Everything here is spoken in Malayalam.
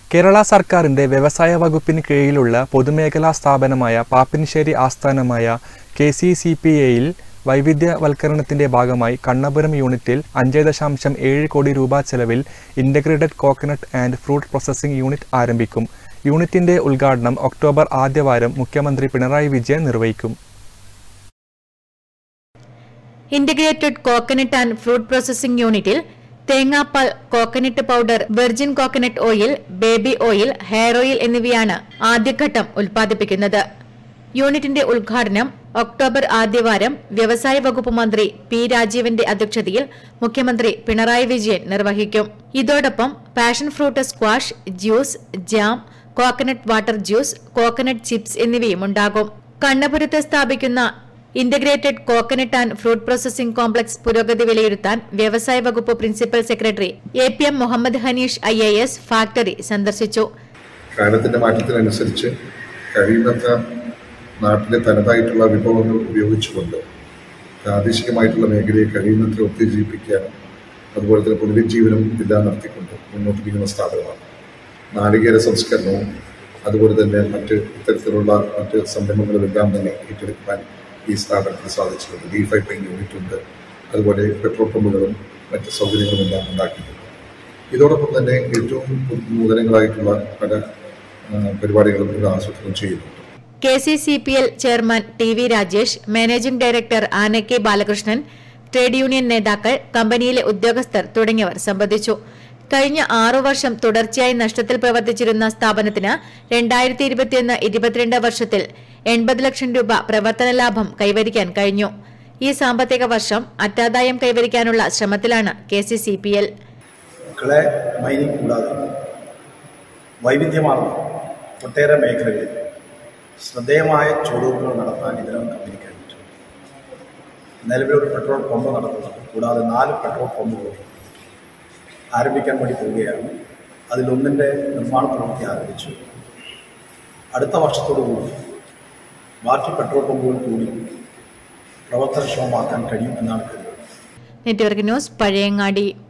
കേരള സർക്കാരിന്റെ വ്യവസായ വകുപ്പിന് കീഴിലുള്ള പൊതുമേഖലാ സ്ഥാപനമായ പാപ്പിനിശ്ശേരി ആസ്ഥാനമായ കെ സി സി പി എയിൽ വൈവിധ്യവൽക്കരണത്തിന്റെ ഭാഗമായി കണ്ണപുരം യൂണിറ്റിൽ അഞ്ച് ദശാംശം ഏഴ് കോടി രൂപ ചെലവിൽ integrated coconut and fruit processing unit ആരംഭിക്കും യൂണിറ്റിന്റെ ഉദ്ഘാടനം ഒക്ടോബർ ആദ്യവാരം മുഖ്യമന്ത്രി പിണറായി വിജയൻ നിർവഹിക്കും integrated coconut and fruit processing യൂണിറ്റിൽ തേങ്ങാപ്പാൽ coconut powder virgin coconut oil baby oil hair oil എന്നിവയാണ് ആദ്യഘട്ടം ഉൽപ്പാദിപ്പിക്കുന്നത് യൂണിറ്റിന്റെ ഉദ്ഘാടനം ഒക്ടോബർ ആദ്യവാരം വ്യവസായ വകുപ്പ് മന്ത്രി പി രാജീവന്റെ അധ്യക്ഷതയിൽ മുഖ്യമന്ത്രി പിണറായി വിജയൻ നിർവഹിക്കും ഇതോടൊപ്പം passion fruit squash juice jam coconut water juice coconut chips എന്നിവയും ഉണ്ടാകും കണ്ണപുരത്ത് സ്ഥാപിക്കുന്ന integrated coconut and fruit processing complex പുരോഗതി വിലയിരുത്താൻ വ്യവസായ വകുപ്പ് principal secretary A P M Muhammad Hanish I A S factory സന്ദർശിച്ചു കാലത്തിൻ്റെ മാറ്റത്തിനനുസരിച്ച് കഴിയുന്നത്ര നാട്ടിലെ തനതായിട്ടുള്ള വിഭവങ്ങൾ ഉപയോഗിച്ചുകൊണ്ട് പ്രാദേശികമായിട്ടുള്ള മേഖലയെ കഴിയുന്നത്ര ഉത്തേജിപ്പിക്കാനും അതുപോലെ തന്നെ പുനരുജ്ജീവനം എല്ലാം നടത്തിക്കൊണ്ട് മുന്നോട്ട് നീങ്ങുന്ന സ്ഥാപനമാണ് നാളികേര സംസ്കരണവും അതുപോലെ തന്നെ മറ്റ് ഇത്തരത്തിലുള്ള മറ്റ് സംരംഭങ്ങളുമെല്ലാം തന്നെ ഏറ്റെടുക്കാൻ ഈ സ്ഥാപനത്തിന് സാധിച്ചിട്ടുണ്ട് ഡി പൈപ്പിംഗ് യൂണിറ്റ് ഉണ്ട് അതുപോലെ പെട്രോൾ പമ്പുകളും മറ്റ് സൗകര്യങ്ങളും എല്ലാം ഉണ്ടാക്കിയിട്ടുണ്ട് ഇതോടൊപ്പം തന്നെ ഏറ്റവും നൂതനങ്ങളായിട്ടുള്ള പല ആ, പരിപാടികളും ഇത് ആസൂത്രണം ചെയ്യുന്നുണ്ട് K C C P L chairman T V Rajesh managing director ആന കെ ബാലകൃഷ്ണൻ ട്രേഡ് യൂണിയൻ നേതാക്കൾ കമ്പനിയിലെ ഉദ്യോഗസ്ഥർ തുടങ്ങിയവർ സംബന്ധിച്ചു കഴിഞ്ഞ ആറു വർഷം തുടർച്ചയായി നഷ്ടത്തിൽ പ്രവർത്തിച്ചിരുന്ന സ്ഥാപനത്തിന് രണ്ടായിരത്തി ഇരുപത്തിയൊന്ന് ഇരുപത്തിരണ്ട് വർഷത്തിൽ എൺപത് ലക്ഷം രൂപ പ്രവർത്തന ലാഭം കൈവരിക്കാൻ കഴിഞ്ഞു ഈ സാമ്പത്തിക വർഷം അറ്റാദായം കൈവരിക്കാനുള്ള ശ്രമത്തിലാണ് K C C P L clay mining കൂടാതെ വൈവിധ്യമാർന്ന ഒട്ടേറെ മേഖലകളിൽ ശ്രദ്ധേയമായ ചുവടുവെപ്പുകൾ നടത്താൻ ഇതിനകം കമ്പനി കഴിഞ്ഞിട്ടുണ്ട് നിലവിലൊരു പെട്രോൾ പമ്പ് നടത്തുന്നുണ്ട് കൂടാതെ നാല് പെട്രോൾ പമ്പ് കൂടി ആരംഭിക്കാൻ വേണ്ടി പോവുകയാണ് അതിലൊന്നിൻ്റെ നിർമ്മാണ പ്രവൃത്തി ആരംഭിച്ചു അടുത്ത വർഷത്തോടുകൂടി ബാക്കി പെട്രോൾ പമ്പുകൾ കൂടി പ്രവർത്തനക്ഷമമാക്കാൻ കഴിയും എന്നാണ് കരുതുന്നത് നെറ്റ്വർക്ക് ന്യൂസ് പഴയങ്ങാടി